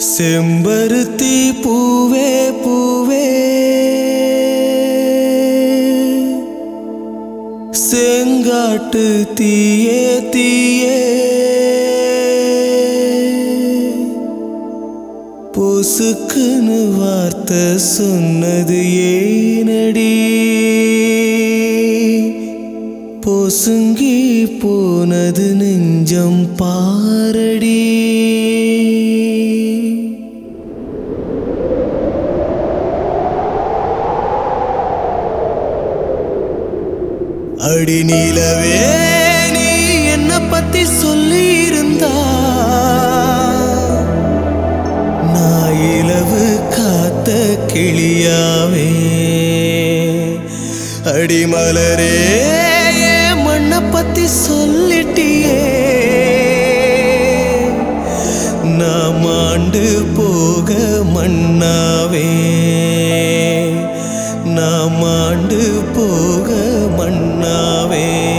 செம்பருத்தி பூவே பூவே செங்காட்டு தீயே தீயே பொசுக்குன்னு வார்த்தை சொன்னது ஏனடி பொசுங்கி போனது நெஞ்சம் பாரடி அடி நீலவே நீ என்ன பத்தி சொல்லி இருந்தா நான் இலவு காத்த கிளியாவே அடிமலரே என் மண்ணை பத்தி சொல்லிட்டியே நான் மாண்டு போக மண்ணாவே நான் மாண்டு போக மண்ணாவே